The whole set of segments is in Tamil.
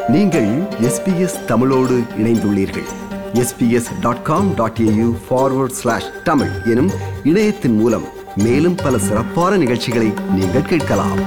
நீங்கள் எஸ்பிஎஸ் தமிழோடு இணைந்துள்ளீர்கள் SBS dot com dot AU forward slash Tamil எனும் இணையத்தின் மூலம் மேலும் பல சிறப்பான நிகழ்ச்சிகளை நீங்கள் கேட்கலாம்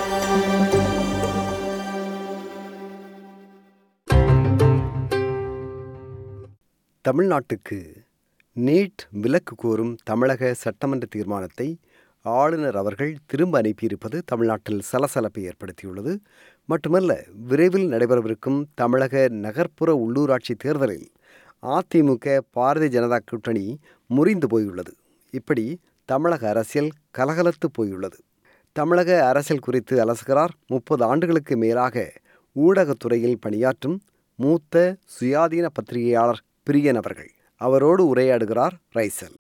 தமிழ்நாட்டுக்கு நீட் விலக்கு கோரும் தமிழக சட்டமன்ற தீர்மானத்தை ஆளுநர் அவர்கள் திரும்ப அனுப்பியிருப்பது தமிழ்நாட்டில் சலசலப்பை ஏற்படுத்தியுள்ளது மட்டுமல்ல விரைவில் நடைபெறவிருக்கும் தமிழக நகர்ப்புற உள்ளூராட்சி தேர்தலில் அதிமுக பாரதிய ஜனதா கூட்டணி முறிந்து போயுள்ளது இப்படி தமிழக அரசியல் கலகலத்து போயுள்ளது தமிழக அரசியல் குறித்து அலசுகிறார் முப்பது ஆண்டுகளுக்கு மேலாக ஊடகத்துறையில் பணியாற்றும் மூத்த சுயாதீன பத்திரிகையாளர் பிரியன் அவர்கள் அவரோடு உரையாடுகிறார் ரைசல்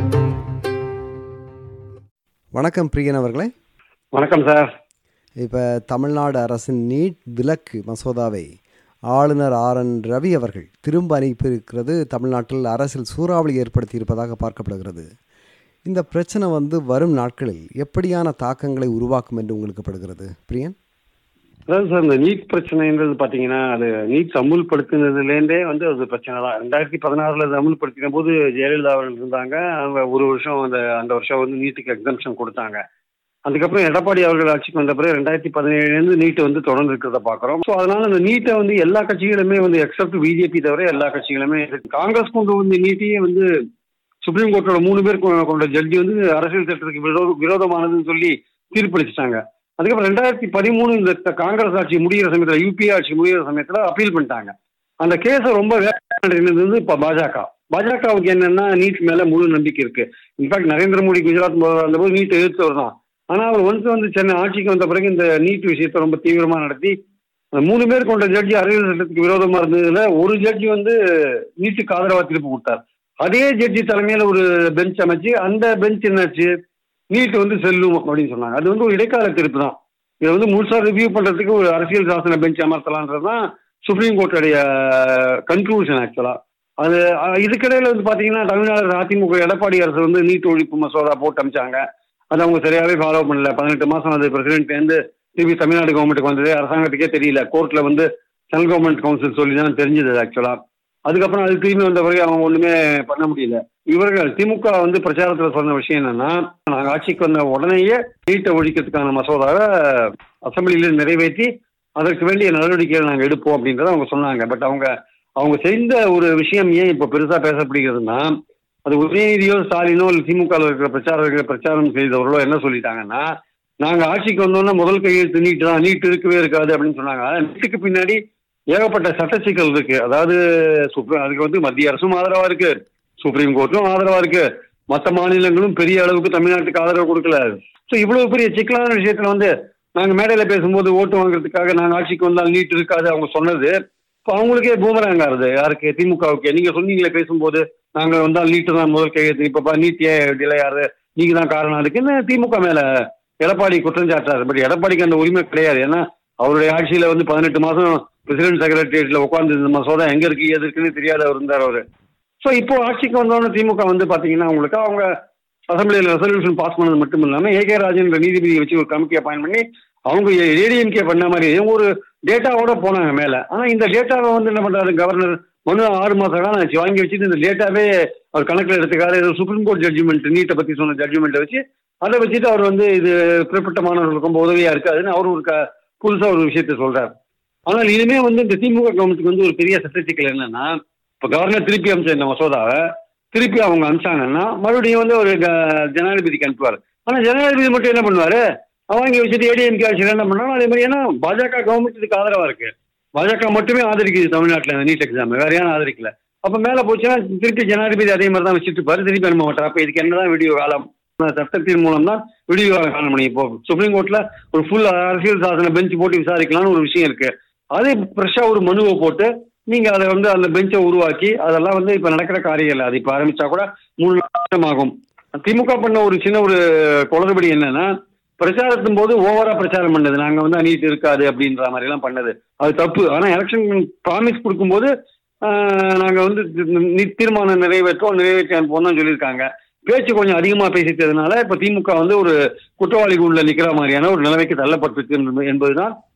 வணக்கம் பிரியன் அவர்களே வணக்கம் சார் இப்போ தமிழ்நாடு அரசின் நீட் விலக்கு மசோதாவை ஆளுநர் ஆர் என் ரவி அவர்கள் திரும்ப அனுப்பியிருக்கிறது தமிழ்நாட்டில் அரசியல் சூறாவளி ஏற்படுத்தியிருப்பதாக பார்க்கப்படுகிறது இந்த பிரச்சனை வந்து வரும் நாட்களில் எப்படியான தாக்கங்களை உருவாக்கும் என்று உங்களுக்கு படுகிறது பிரியன் அதாவது சார் இந்த நீட் பிரச்சனைன்றது பாத்தீங்கன்னா அது நீட் அமுல்படுத்தினதுலேருந்தே வந்து அது பிரச்சனை தான் ரெண்டாயிரத்தி பதினாறுல அது அமுல்படுத்தின போது ஜெயலலிதா அவர்கள் இருந்தாங்க அவங்க ஒரு வருஷம் அந்த அந்த வருஷம் வந்து நீட்டுக்கு எக்ஸம்ஷன் கொடுத்தாங்க அதுக்கப்புறம் எடப்பாடி அவர்கள் ஆட்சிக்கு வந்த பிறகு ரெண்டாயிரத்தி பதினேழுலேருந்து நீட் வந்து தொடர்ந்து இருக்கிறத பார்க்குறோம் ஸோ அதனால அந்த நீட்டை வந்து எல்லா கட்சிகளுமே வந்து எக்ஸப்ட் பிஜேபி தவிர எல்லா கட்சிகளுமே இருக்கு. காங்கிரஸ் கொண்டு வந்து நீட்டையே வந்து சுப்ரீம் கோர்ட்டோட மூணு பேர் கொ- கொண்ட ஜட்ஜி வந்து அரசியல் சட்டத்துக்கு விரோத விரோதமானதுன்னு சொல்லி தீர்ப்பளிச்சிட்டாங்க அதுக்கப்புறம் ரெண்டாயிரத்தி பதிமூணு இந்த த- காங்கிரஸ் ஆட்சி முடிகிற சமயத்தில் யூபிஏ ஆட்சி முடிகிற சமயத்தில் அப்பீல் பண்ணிட்டாங்க அந்த கேஸை ரொம்ப வேகமாக வந்து இப்போ பாஜக பாஜகவுக்கு என்னன்னா நீட் மேல முழு நம்பிக்கை இருக்கு இன்ஃபேக்ட் நரேந்திர மோடி குஜராத் முதல்வர் இருந்தபோது நீட் எதிர்த்தவர் தான் ஆனால் அவர் ஒன்ஸ் வந்து சென்னை ஆட்சிக்கு வந்த பிறகு இந்த நீட் விஷயத்தை ரொம்ப தீவிரமா நடத்தி அந்த மூணு பேர் கொண்ட ஜட்ஜி அரசியல் சட்டத்துக்கு விரோதமா இருந்ததுல ஒரு ஜட்ஜி வந்து நீட்டுக்கு ஆதரவா தீர்ப்பு கொடுத்தார் அதே ஜட்ஜி தலைமையில ஒரு பெஞ்ச் அமைச்சு அந்த பெஞ்ச் என்னாச்சு நீட் வந்து செல்லும் அப்படின்னு சொன்னாங்க அது வந்து ஒரு இடைக்கால தீர்ப்பு தான் இதை வந்து முழுசா ரிவ்யூ பண்றதுக்கு ஒரு அரசியல் சாசன பெஞ்ச் அமர்த்தலான்றது தான் சுப்ரீம் கோர்ட்டுடைய கன்க்ளூஷன் ஆக்சுவலா அது அஹ், இதுக்கிடையில வந்து பாத்தீங்கன்னா தமிழ்நாடு அதிமுக எடப்பாடி அரசு வந்து நீட் ஒழிப்பு மசோதா போட்டு அமைச்சாங்க அது அவங்க சரியாவே ஃபாலோ பண்ணல பதினெட்டு மாசம் அது பிரசிடென்ட் இருந்து திருப்பி தமிழ்நாடு கவர்மெண்ட்டுக்கு வந்தது அரசாங்கத்துக்கே தெரியல கோர்ட்ல வந்து சென்ட்ரல் கவர்மெண்ட் கவுன்சில் சொல்லி தான் தெரிஞ்சது ஆக்சுவலா அதுக்கப்புறம் அது திரும்பி வந்த பிறகு அவங்க ஒண்ணுமே பண்ண முடியல இவர்கள் திமுக வந்து பிரச்சாரத்துல சொன்ன விஷயம் என்னன்னா நாங்க ஆட்சிக்கு வந்த உடனேயே நீட்டை ஒழிக்கிறதுக்கான மசோதாவை அசம்பிளியில நிறைவேற்றி அதற்கு வேண்டிய நடவடிக்கைகள் நாங்க எடுப்போம் அப்படின்றத அவங்க சொன்னாங்க பட் அவங்க அவங்க செய்த ஒரு விஷயம் ஏன் இப்ப பெருசா பேசப்படுகிறதுனா அது உதயநிதியோ ஸ்டாலினோ இல்லை திமுக இருக்கிற பிரச்சாரர்கள் பிரச்சாரம் செய்தவர்களோ என்ன சொல்லிட்டாங்கன்னா நாங்க ஆட்சிக்கு வந்தோம்னா முதல் கையெழுத்து நீட்டு தான் நீட் இருக்கவே இருக்காது அப்படின்னு சொன்னாங்க நீட்டுக்கு பின்னாடி ஏகப்பட்ட சட்ட சிக்கல் இருக்கு அதாவது சுப்ரீம் அதுக்கு வந்து மத்திய அரசும் ஆதரவா இருக்கு சுப்ரீம் கோர்ட்டும் ஆதரவா இருக்கு மற்ற மாநிலங்களும் பெரிய அளவுக்கு தமிழ்நாட்டுக்கு ஆதரவு கொடுக்கல ஸோ இவ்வளவு பெரிய சிக்கலான விஷயத்துல வந்து நாங்க மேடையில பேசும்போது ஓட்டு வாங்குறதுக்காக நாங்க ஆட்சிக்கு வந்தால் நீட் இருக்காது அவங்க சொன்னது இப்போ அவங்களுக்கே பூமராங்க ஆறுது யாருக்கு திமுகவுக்கு நீங்க சொன்னீங்களே பேசும்போது நாங்க வந்தால் நீட்டு தான் முதல் கையெழுத்து இப்ப நீட் ஏன் டிலே ஆகுது நீங்க தான் காரணம் அதுக்குன்னு திமுக மேல எடப்பாடி குற்றம் சாட்டுறாரு பட் எடப்பாடிக்கு அந்த உரிமை கிடையாது ஏன்னா அவருடைய ஆட்சியில வந்து பதினெட்டு மாசம் பிரசிடென்ட் செக்ரட்டரியேட்ல உட்கார்ந்து இந்த மசோதா எங்க இருக்கு எது இருக்குன்னு தெரியாத அவர் இருந்தார் அவரு ஸோ இப்போ ஆட்சிக்கு வந்தோடனே திமுக வந்து பாத்தீங்கன்னா உங்களுக்கு அவங்க அசம்பிளியில் ரெசல்யூஷன் பாஸ் பண்ணது மட்டும் இல்லாம ஏகே ராஜன் நீதிபதியை வச்சு ஒரு கமிட்டி அப்பாயின் பண்ணி அவங்க ஏடிஎம்கே பண்ண மாதிரி ஒரு டேட்டாவோட போனாங்க மேல ஆனா இந்த டேட்டாவை வந்து என்ன பண்றாரு கவர்னர் மனு ஆறு மாசம் காலம் ஆச்சு வாங்கி வச்சுட்டு இந்த டேட்டாவே அவர் கணக்கில் எடுத்துக்காரு ஏதோ சுப்ரீம் கோர்ட் ஜட்ஜ்மெண்ட் நீட்டை பத்தி சொன்ன ஜட்ஜ்மெண்ட்டை வச்சு அதை வச்சுட்டு அவர் வந்து இது குறிப்பிட்ட மாணவர்களுக்கு ரொம்ப உதவியா இருக்காதுன்னு அவர் ஒரு க- புதுசா ஒரு விஷயத்த சொல்றாரு ஆனால் இனிமே வந்து இந்த திமுக கவர்மெண்ட்டுக்கு வந்து ஒரு பெரிய சட்டச்சிக்கல் என்னன்னா இப்போ கவர்னர் திருப்பி அமிச்ச இந்த மசோதாவை திருப்பி அவங்க அமிச்சாங்கன்னா மறுபடியும் வந்து ஒரு க- ஜனாதிபதிக்கு அனுப்புவார் ஆனால் ஜனாதிபதி மட்டும் என்ன பண்ணுவாரு அவங்க வச்சுட்டு ஏடிஎம்கே ஆட்சியில் என்ன பண்ணாலும் அதே மாதிரி ஏன்னா பாஜக கவர்மெண்ட் இதுக்கு ஆதரவா இருக்கு பாஜக மட்டுமே ஆதரிக்குது தமிழ்நாட்டில் இந்த நீட் எக்ஸாம் வேற யாரும் ஆதரிக்கல அப்ப மேல போச்சுன்னா திருப்பி ஜனாதிபதி அதே மாதிரி தான் வச்சுட்டு இருப்பாரு திருப்பி அனுப்ப மாட்டார் அப்ப இதுக்கு என்னதான் வீடியோ காலம் சட்டத்தின் மூலம் தான் விடிவு காலம் காண முடியும் இப்போ சுப்ரீம் கோர்ட்ல ஒரு ஃபுல் அரசியல் சாசன பெஞ்ச் போட்டு விசாரிக்கலாம்னு ஒரு விஷயம் இருக்கு அதே ஃப்ரெஷ்ஷா ஒரு மனுவை போட்டு நீங்க அதை வந்து அந்த பெஞ்சை உருவாக்கி அதெல்லாம் வந்து இப்ப நடக்கிற காரியம் இல்லை அது இப்ப ஆரம்பிச்சா கூட மூணு வருஷம் ஆகும் திமுக பண்ண ஒரு சின்ன ஒரு குளறுபடி என்னன்னா பிரச்சாரத்தின் போது ஓவரா பிரச்சாரம் பண்ணது நாங்க வந்து நீட் இருக்காது அப்படின்ற மாதிரி எல்லாம் பண்ணது அது தப்பு ஆனா எலெக்ஷன் ப்ராமிஸ் கொடுக்கும்போது ஆஹ், நாங்க வந்து நீட் தீர்மானம் நிறைவேற்றோம் நிறைவேற்றி அனுப்போம் தான் சொல்லியிருக்காங்க பேச்சு கொஞ்சம் அதிகமா பேசிட்டதுனால இப்ப திமுக வந்து ஒரு குற்றவாளி உள்ள நிக்கிற மாதிரியான ஒரு நிலைமைக்கு தள்ளப்பட்டிருக்கு என்பது- என்பதுதான்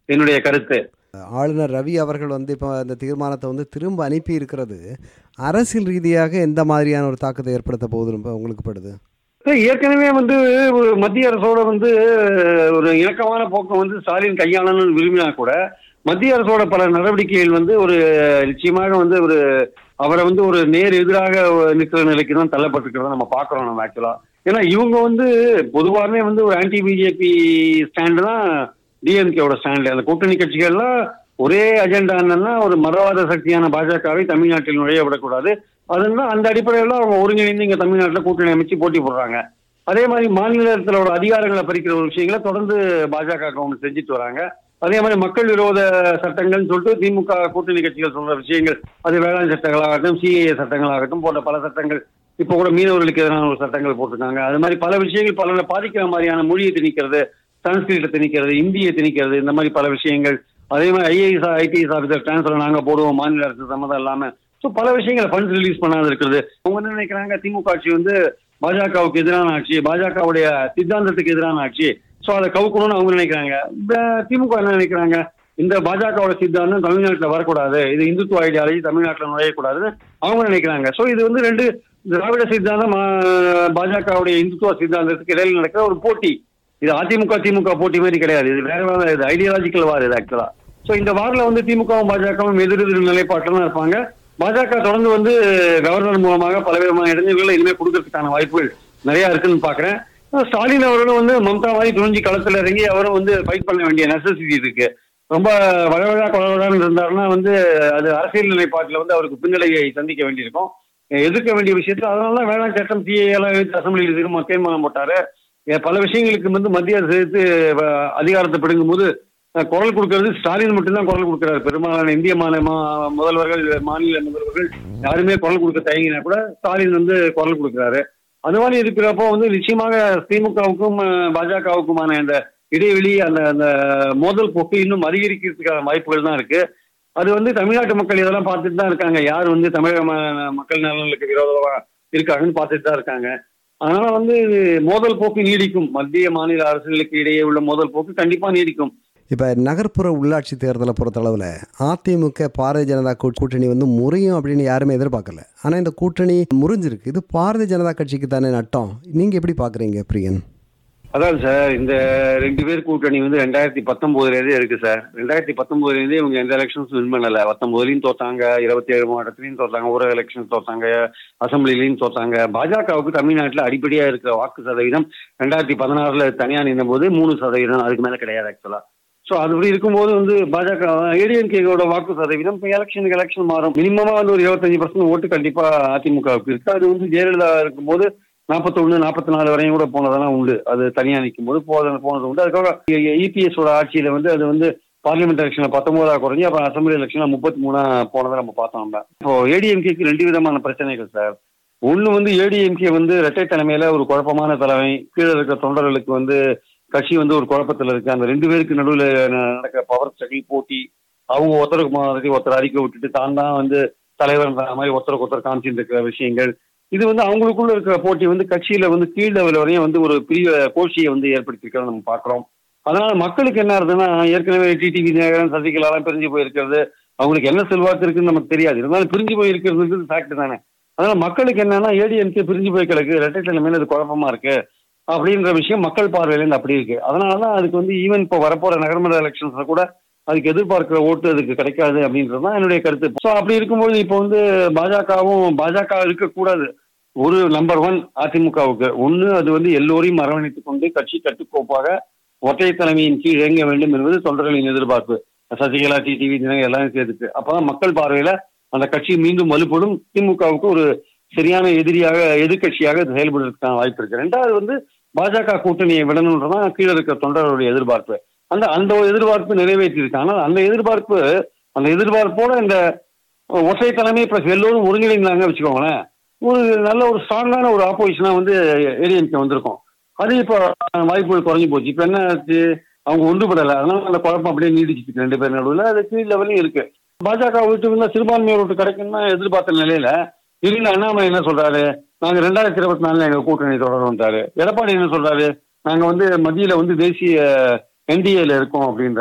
என்னுடைய கருத்து ஆளுநர் ரவி அவர்கள் வந்து இப்போ அந்த தீர்மானத்தை வந்து திரும்ப அனுப்பி இருக்கிறது அரசியல் ரீதியாக எந்த மாதிரியான ஒரு தாக்கத்தை ஏற்படுத்த போகுது ரொம்ப உங்களுக்கு படுது ஏற்கனவே வந்து ஒரு மத்திய அரசோட வந்து ஒரு இணக்கமான போக்கம் வந்து ஸ்டாலின் கையாளணும்னு விரும்பினா கூட மத்திய அரசோட பல நடவடிக்கைகள் வந்து ஒரு நிச்சயமாக வந்து ஒரு அவரை வந்து ஒரு நேர் எதிராக நிற்கிற நிலைக்கு தான் தள்ளப்பட்டிருக்கிறத நம்ம பார்க்குறோம் நம்ம ஆக்சுவலா ஏன்னா இவங்க வந்து பொதுவாகவே வந்து ஒரு ஆன்டி பிஜேபி ஸ்டாண்டு தான் டிஎம்கேவோட ஸ்டாண்டு அந்த கூட்டணி கட்சிகள்லாம் ஒரே அஜெண்டா என்னன்னா ஒரு மதவாத சக்தியான பாஜகவை தமிழ்நாட்டில் நுழைய விடக்கூடாது அதுதான் அந்த அடிப்படையில் அவங்க ஒருங்கிணைந்து இங்க தமிழ்நாட்டில் கூட்டணி அமைச்சு போட்டி போடுறாங்க அதே மாதிரி மாநிலத்திலோட அதிகாரங்களை பறிக்கிற ஒரு விஷயங்களை தொடர்ந்து பாஜக கவர்மெண்ட் செஞ்சுட்டு வராங்க அதே மாதிரி மக்கள் விரோத சட்டங்கள்னு சொல்லிட்டு திமுக கூட்டணி கட்சிகள் சொல்ற விஷயங்கள் அது வேளாண் சட்டங்களாகட்டும் சிஏஏ சட்டங்களாகட்டும் போன்ற பல சட்டங்கள் இப்போ கூட மீனவர்களுக்கு எதிரான ஒரு சட்டங்கள் போட்டிருக்காங்க அது மாதிரி பல விஷயங்கள் பல பாதிக்கிற மாதிரியான மொழியை திணிக்கிறது சன்ஸ்கிரிட்டை திணிக்கிறது இந்தியை திணிக்கிறது இந்த மாதிரி பல விஷயங்கள் அதே மாதிரி ஐஏஎஸ் ஐபிஎஸ் ஆஃபீஸர் டிரான்ஸ்ஃபர் நாங்கள் போடுவோம் மாநில அரசு சம்மதம் இல்லாமல் ஸோ பல விஷயங்களை ஃபண்ட்ஸ் ரிலீஸ் பண்ணாத இருக்கிறது அவங்க என்ன நினைக்கிறாங்க திமுக ஆட்சி வந்து பாஜகவுக்கு எதிரான ஆட்சி பாஜகவுடைய சித்தாந்தத்துக்கு எதிரான ஆட்சி ஸோ அதை கவுக்கணும்னு அவங்க நினைக்கிறாங்க திமுக என்ன நினைக்கிறாங்க இந்த பாஜகவோட சித்தாந்தம் தமிழ்நாட்டில் வரக்கூடாது இது இந்துத்துவ ஐடியாலஜி தமிழ்நாட்டில் நுழையக்கூடாதுன்னு அவங்க நினைக்கிறாங்க ஸோ இது வந்து ரெண்டு திராவிட சித்தாந்தம் பாஜகவுடைய இந்துத்துவ சித்தாந்தத்துக்கு இடையில் நடக்கிற ஒரு போட்டி இது அதிமுக திமுக போட்டி மாதிரி கிடையாது இது வேற வேற இது ஐடியாலஜிக்கல் வார் இது ஆக்சுவலா ஸோ இந்த வாரில் வந்து திமுகவும் பாஜகவும் எதிரெதிர் நிலைப்பாட்டில் தான் இருப்பாங்க பாஜக தொடர்ந்து வந்து கவர்னர் மூலமாக பலவிதமான இடைஞ்சல்களை இனிமேல் கொடுக்கறதுக்கான வாய்ப்புகள் நிறைய இருக்குன்னு பாக்குறேன் ஸ்டாலின் அவர்களும் வந்து மம்தா மாதிரி துணிஞ்சு களத்துல இறங்கி அவரும் வந்து ஃபைட் பண்ண வேண்டிய நெசசிட்டி இருக்கு ரொம்ப வளவழா கொலவழான்னு இருந்தாருன்னா வந்து அது அரசியல் நிலைப்பாட்டில் வந்து அவருக்கு பின்னடையை சந்திக்க வேண்டியிருக்கும் எதிர்க்க வேண்டிய விஷயத்துல அதனால வேளாண் சட்டம் சிஏ எல்லாம் எடுத்து அசம்பிளியில் திரும்ப தீர்மானம் போட்டாரு பல விஷயங்களுக்கு வந்து மத்திய அரசு எடுத்து அதிகாரத்தை பிடுங்கும் போது குரல் கொடுக்கறது ஸ்டாலின் மட்டும்தான் குரல் கொடுக்கிறாரு பெரும்பாலான இந்திய மாநில முதல்வர்கள் மாநில முதல்வர்கள் யாருமே குரல் கொடுக்க தயங்கினா கூட ஸ்டாலின் வந்து குரல் கொடுக்கிறாரு அது மாதிரி இருக்கிறப்போ வந்து நிச்சயமாக திமுகவுக்கும் பாஜகவுக்குமான அந்த இடைவெளி அந்த அந்த மோதல் போக்கு இன்னும் அதிகரிக்கிறதுக்கான வாய்ப்புகள் தான் இருக்கு அது வந்து தமிழ்நாட்டு மக்கள் இதெல்லாம் பார்த்துட்டு தான் இருக்காங்க யார் வந்து தமிழக மக்கள் நலனுக்கு விரோதமாக இருக்காங்கன்னு பார்த்துட்டு தான் இருக்காங்க அதனால வந்து மோதல் போக்கு நீடிக்கும் மத்திய மாநில அரசுகளுக்கு இடையே உள்ள மோதல் போக்கு கண்டிப்பா நீடிக்கும் இப்போ நகர்ப்புற உள்ளாட்சி தேர்தலை பொறுத்தளவில் அதிமுக பாரதிய ஜனதா கூட்டணி வந்து முறையும் அப்படின்னு யாருமே எதிர்பார்க்கல ஆனால் இந்த கூட்டணி முறிஞ்சிருக்கு இது பாரதிய ஜனதா கட்சிக்கு தானே நட்டம் நீங்கள் எப்படி பார்க்குறீங்க பிரியன் அதான் சார் இந்த ரெண்டு பேர் கூட்டணி வந்து ரெண்டாயிரத்தி பத்தொன்பதுலேருந்தே இருக்கு சார் ரெண்டாயிரத்தி பத்தொன்பதுலேருந்தே இவங்க எந்த எலெக்ஷன்ஸ் வின் பண்ணல பத்தொன்பதுலையும் தோத்தாங்க இருபத்தி ஏழு மாவட்டத்திலையும் தோத்தாங்க ஊரக எலெக்ஷன் தோத்தாங்க அசம்பிளிலையும் தோத்தாங்க பாஜகவுக்கு தமிழ்நாட்டில் அடிப்படையாக இருக்கிற வாக்கு சதவீதம் ரெண்டாயிரத்தி பதினாறுல தனியாக நின்ற போது மூணு சதவீதம் அதுக்கு மேலே கிடையாது ஆக்சுவலாக ஸோ அது அப்படி இருக்கும்போது வந்து பாஜக ஏடிஎம்கேவோட வாக்கு சதவீதம் இப்போ எலெக்ஷனுக்கு எலெக்ஷன் மாறும் மினிமமாக வந்து ஒரு இருபத்தஞ்சு பர்சன்ட் ஓட்டு கண்டிப்பாக அதிமுகவுக்கு இருக்கு அது வந்து ஜெயலலிதா இருக்கும்போது நாற்பத்தொன்று நாற்பத்தி நாலு வரையும் கூட போனதெல்லாம் உண்டு அது தனியாக நிற்கும் போது போத போனது உண்டு அதுக்காக இபிஎஸோட ஆட்சியில் வந்து அது வந்து பார்லிமெண்ட் எலெக்ஷனில் பத்தொன்பதா குறைஞ்சி அப்புறம் அசம்பிளி எலெக்ஷனில் முப்பத்தி மூணா போனதை நம்ம பார்த்தோம் நம்ம இப்போ ஏடிஎம்கேக்கு ரெண்டு விதமான பிரச்சனைகள் சார் ஒன்று வந்து ஏடிஎம்கே வந்து இரட்டை தலைமையில ஒரு குழப்பமான தலைமை கீழே இருக்க தொண்டர்களுக்கு வந்து கட்சி வந்து ஒரு குழப்பத்தில் இருக்கு அந்த ரெண்டு பேருக்கு நடுவில் நடக்கிற பவர் ஸ்ட்ரகிள் போட்டி அவங்க ஒருத்தருக்கு மாதிரி ஒருத்தர் அறிக்கை விட்டுட்டு தான் தான் வந்து தலைவர் மாதிரி ஒருத்தருக்கு ஒருத்தர் காமிச்சிட்டு இருக்கிற விஷயங்கள் இது வந்து அவங்களுக்குள்ள இருக்கிற போட்டி வந்து கட்சியில வந்து கீழ் லெவல் வரையும் வந்து ஒரு பெரிய கோஷியை வந்து ஏற்படுத்தியிருக்கிறத நம்ம பார்க்குறோம் அதனால மக்களுக்கு என்ன ஆகுதுன்னா ஏற்கனவே டிடிவி தினகரன் சசிகலாலாம் பிரிஞ்சு போயிருக்கிறது அவங்களுக்கு என்ன செல்வாக்கு இருக்குன்னு நமக்கு தெரியாது இருந்தாலும் பிரிஞ்சு போயிருக்கிறது ஃபேக்ட் தானே அதனால மக்களுக்கு என்னன்னா ஏடிஎம்கே பிரிஞ்சு போய் கிடக்கு இரட்டை தலைமையில அது குழப்பமா இருக்கு அப்படின்ற விஷயம் மக்கள் பார்வையிலேருந்து அப்படி இருக்கு அதனாலதான் அதுக்கு வந்து ஈவன் இப்போ வரப்போற நகர்மன்ற எலெக்ஷன்ஸ்ல கூட அதுக்கு எதிர்பார்க்கிற ஓட்டு அதுக்கு கிடைக்காது அப்படின்றது தான் என்னுடைய கருத்து ஸோ அப்படி இருக்கும்போது இப்போ வந்து பாஜகவும் பாஜக இருக்கக்கூடாது ஒரு நம்பர் ஒன் அதிமுகவுக்கு ஒன்று அது வந்து எல்லோரையும் அரவணைத்துக் கொண்டு கட்சி கட்டுக்கோப்பாக ஒற்றை தலைமையின் கீழ் இயங்க வேண்டும் என்பது தொண்டர்களின் எதிர்பார்ப்பு சசிகலா டிடிவி தினகரன் எல்லாரும் சேர்த்துட்டு அப்பதான் மக்கள் பார்வையில அந்த கட்சி மீண்டும் வலுப்படும் திமுகவுக்கு ஒரு சரியான எதிரியாக எதிர்கட்சியாக செயல்படுறதுக்கான வாய்ப்பு இருக்கு ரெண்டாவது வந்து பாஜக கூட்டணியை விடணுன்றதான் கீழே இருக்க தொண்டர்களுடைய எதிர்பார்ப்பு அந்த அந்த எதிர்பார்ப்பு நிறைவேற்றிருக்கு ஆனால் அந்த எதிர்பார்ப்பு அந்த எதிர்பார்ப்போட இந்த ஒற்றை தலைமை பிளஸ் எல்லோரும் ஒருங்கிணைந்தாங்க வச்சுக்கோங்களேன் ஒரு நல்ல ஒரு ஸ்ட்ராங்கான ஒரு ஆப்போசிஷனா வந்து ஏடிஎம்கே வந்திருக்கும் அது இப்போ வாய்ப்புகள் குறைஞ்சி போச்சு இப்போ என்ன ஆச்சு அவங்க ஒன்றுபடலை அதனால அந்த குழப்பம் அப்படியே நீடிச்சிட்டு ரெண்டு பேர் நடுவில் அது கீழ் லெவலையும் இருக்கு பாஜக விட்டு இருந்தால் சிறுபான்மையோர் ஓட்டு கிடைக்கும்னா எதிர்பார்த்த நிலையில இருந்த அண்ணாமலை என்ன சொல்றாரு நாங்க ரெண்டாயிரத்தி இருபத்தி நாலுல எங்க கூட்டணி தொடரும்ன்றாரு எடப்பாடி என்ன சொல்றாரு நாங்க வந்து மத்தியில வந்து தேசிய என்டிஏல இருக்கோம் அப்படின்றாரு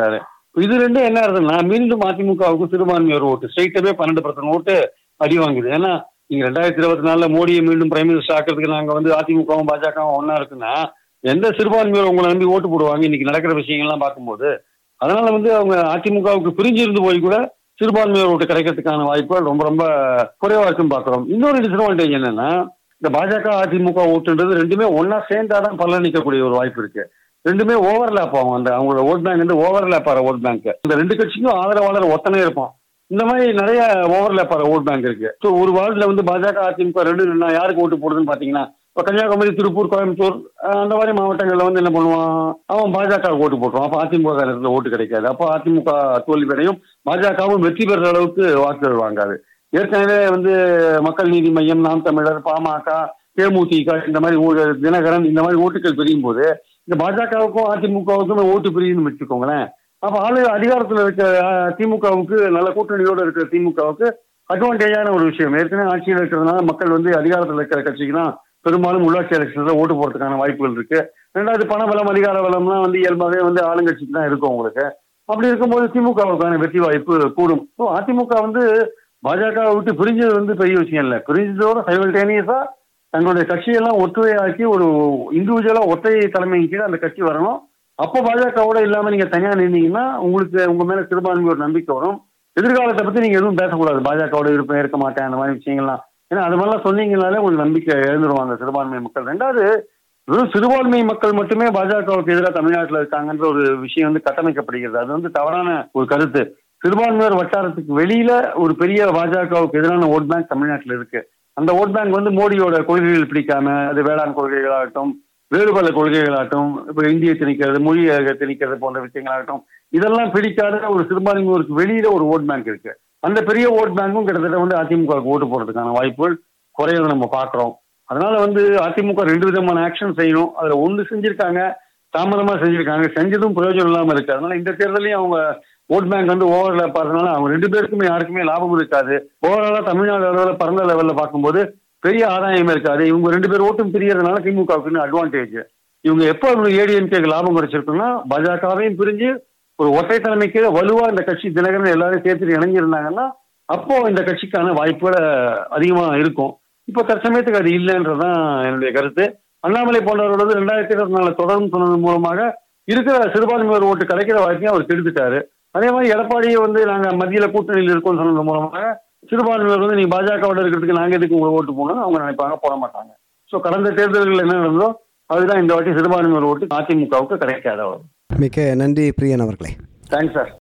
இது ரெண்டும் என்ன ஆகுதுன்னா மீண்டும் அதிமுகவுக்கு சிறுபான்மையோர் ஓட்டு ஸ்ட்ரைட்டாவே பன்னெண்டு பர்சன்ட் ஓட்டு அடி வாங்குது ஏன்னா நீங்க ரெண்டாயிரத்தி இருபத்தி நாலுல மோடியை மீண்டும் பிரைம் மினிஸ்டர் ஆக்கிறதுக்கு நாங்க வந்து அதிமுகவும் பாஜகவும் ஒன்னா இருக்குன்னா எந்த சிறுபான்மையோர் உங்களை நம்பி ஓட்டு போடுவாங்க இன்னைக்கு நடக்கிற விஷயங்கள்லாம் பார்க்கும்போது அதனால வந்து அவங்க அதிமுகவுக்கு பிரிஞ்சு இருந்து போய் கூட சிறுபான்மையோர் ஓட்டு கிடைக்கிறதுக்கான வாய்ப்புகள் ரொம்ப ரொம்ப குறைவா இருக்குன்னு பாக்குறோம் இன்னொரு டிஸ்அட்வான்டேஜ் என்னன்னா இந்த பாஜக அதிமுக ஓட்டுன்றது ரெண்டுமே ஒன்னா சேர்ந்தாதான் பலன் நிற்கக்கூடிய ஒரு வாய்ப்பு இருக்கு ரெண்டுமே ஓவர்லேப் ஆகும் அந்த அவங்களோட ஓட் பேங்க் வந்து ஓவர்லேப் ஆகிற ஓட் பேங்க் இந்த ரெண்டு கட்சிக்கும் ஆதரவாளர் ஒத்தனை இருப்பான் இந்த மாதிரி நிறைய ஓவர்லேப் ஆகிற ஓட் பேங்க் இருக்கு ஸோ ஒரு வார்டில் வந்து பாஜக அதிமுக ரெண்டு நின்னா யாருக்கு ஓட்டு போடுதுன்னு பார்த்தீங்கன்னா இப்போ கன்னியாகுமரி திருப்பூர் கோயம்புத்தூர் அஹ் அந்த மாதிரி மாவட்டங்களில் வந்து என்ன பண்ணுவான் அவன் பாஜக ஓட்டு போட்டுருவான் அப்போ அதிமுக இடத்துல ஓட்டு கிடைக்காது அப்போ அதிமுக தோல்வி அடையும் பாஜகவும் வெற்றி பெறுற அளவுக்கு வாக்குகள் வாங்காது ஏற்கனவே வந்து மக்கள் நீதி மையம் நாம் தமிழர் பாமக தேமுதிக இந்த மாதிரி ஊ- தினகரன் இந்த மாதிரி ஓட்டுகள் பிரியும் போது இந்த பாஜகவுக்கும் அதிமுகவுக்கும் ஓட்டு பிரியுன்னு வச்சுக்கோங்களேன் அப்ப ஆளு அதிகாரத்துல இருக்க அஹ், திமுகவுக்கு நல்ல கூட்டணியோட இருக்கிற திமுகவுக்கு அட்வான்டேஜான ஒரு விஷயம் ஏற்கனவே ஆட்சியில் இருக்கிறதுனால மக்கள் வந்து அதிகாரத்தில் இருக்கிற கட்சிக்கு தான் பெரும்பாலும் உள்ளாட்சி எலெக்ஷன்ல ஓட்டு போறதுக்கான வாய்ப்புகள் இருக்கு ரெண்டாவது பண பலம் அதிகார பலம்லாம் வந்து இயல்பாகவே வந்து ஆளுங்கட்சிக்கு தான் இருக்கும் உங்களுக்கு அப்படி இருக்கும்போது திமுகவுக்கான வெற்றி வாய்ப்பு கூடும் ஸோ அதிமுக வந்து பாஜகவை விட்டு பிரிஞ்சது வந்து பெரிய விஷயம் இல்லை பிரிஞ்சதோட சைமல்டேனியஸா தங்களுடைய கட்சியெல்லாம் ஒற்றுமையாக்கி ஒரு இண்டிவிஜுவலா ஒற்றை தலைமையின் கீழே அந்த கட்சி வரணும் அப்போ பாஜகவோட இல்லாம நீங்க தனியா நின்னீங்கன்னா உங்களுக்கு உங்க மேல சிறுபான்மை ஒரு நம்பிக்கை வரும் எதிர்காலத்தை பத்தி நீங்க எதுவும் பேசக்கூடாது பாஜகவோட இருப்பேன் இருக்க மாட்டேன் அந்த மாதிரி விஷயங்கள்லாம் ஏன்னா அது மாதிரிலாம் சொன்னீங்கனாலே உங்களுக்கு நம்பிக்கை எழுந்துருவாங்க சிறுபான்மை மக்கள் ரெண்டாவது வெறும் சிறுபான்மை மக்கள் மட்டுமே பாஜகவுக்கு எதிராக தமிழ்நாட்டில் இருக்காங்கன்ற ஒரு விஷயம் வந்து கட்டமைக்கப்படுகிறது அது வந்து தவறான ஒரு கருத்து சிறுபான்மையோர் வட்டாரத்துக்கு வெளியில ஒரு பெரிய பாஜகவுக்கு எதிரான ஓட் பேங்க் தமிழ்நாட்டில் இருக்கு அந்த ஓட் பேங்க் வந்து மோடியோட கொள்கைகள் பிடிக்காம அது வேளாண் கொள்கைகளாகட்டும் வேறு பல கொள்கைகளாகட்டும் இப்போ இந்தியை திணிக்கிறது மொழியை திணிக்கிறது போன்ற விஷயங்களாகட்டும் இதெல்லாம் பிடிக்காத ஒரு சிறுபான்மையோருக்கு வெளியில ஒரு ஓட் பேங்க் இருக்கு அந்த பெரிய ஓட் பேங்க்கும் கிட்டத்தட்ட வந்து அதிமுகவுக்கு ஓட்டு போடுறதுக்கான வாய்ப்புகள் குறையதை நம்ம பார்க்குறோம் அதனால வந்து அதிமுக ரெண்டு விதமான ஆக்ஷன் செய்யணும் அதுல ஒன்று செஞ்சிருக்காங்க தாமதமா செஞ்சிருக்காங்க செஞ்சதும் பிரயோஜனம் இல்லாம இருக்கு அதனால இந்த தேர்தலையும் அவங்க ஓட் பேங்க் வந்து ஓவர்லேப் ஆகிறதுனால அவங்க ரெண்டு பேருக்குமே யாருக்குமே லாபம் இருக்காது ஓவராலா தமிழ்நாடு அளவில் பரந்த லெவலில் பார்க்கும்போது பெரிய ஆதாயம் இருக்காது இவங்க ரெண்டு பேர் ஓட்டும் பிரியறதுனால திமுகவுக்கு அட்வான்டேஜ் இவங்க எப்போ ஏடிஎம்கேக்கு லாபம் கிடைச்சிருக்குன்னா பாஜகவையும் பிரிஞ்சு ஒரு ஒற்றை தலைமைக்கு வலுவா இந்த கட்சி தினகரன் எல்லாரும் சேர்த்துட்டு இணைஞ்சிருந்தாங்கன்னா அப்போ இந்த கட்சிக்கான வாய்ப்புகள் அதிகமா இருக்கும் இப்போ தற்சமயத்துக்கு அது இல்லைன்றதுதான் என்னுடைய கருத்து அண்ணாமலை போன்றவர்களோட ரெண்டாயிரத்தி இருபத்தி நாலு தொடர்ந்து சொன்னது மூலமாக இருக்கிற சிறுபான்மையோர் ஓட்டு கிடைக்கிற வாய்ப்பையும் அவர் கெடுத்துட்டாரு அதே மாதிரி எடப்பாடியை வந்து நாங்க மத்தியில கூட்டணியில் இருக்கோம்னு சொன்னது மூலமாக சிறுபான்மையோர் வந்து நீங்க பாஜகவோட இருக்கிறதுக்கு நாங்க எதுக்கு உங்களை ஓட்டு போகணும்னு அவங்க நினைப்பாங்க போட மாட்டாங்க ஸோ கடந்த தேர்தல்கள் என்ன நடந்ததோ அதுதான் இந்த வாட்டி சிறுபான்மையோர் ஓட்டு அதிமுகவுக்கு கிடைக்காத வரும் மிக்க நன்றி பிரியன் அவர்களே தேங்க்ஸ் சார்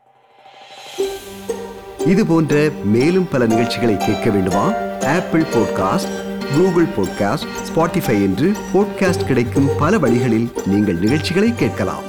இது போன்ற மேலும் பல நிகழ்ச்சிகளை கேட்க வேண்டுமா Apple podcast Google podcast Spotify என்று பாட்காஸ்ட் கிடைக்கும் பல வழிகளில் நீங்கள் நிகழ்ச்சிகளை கேட்கலாம்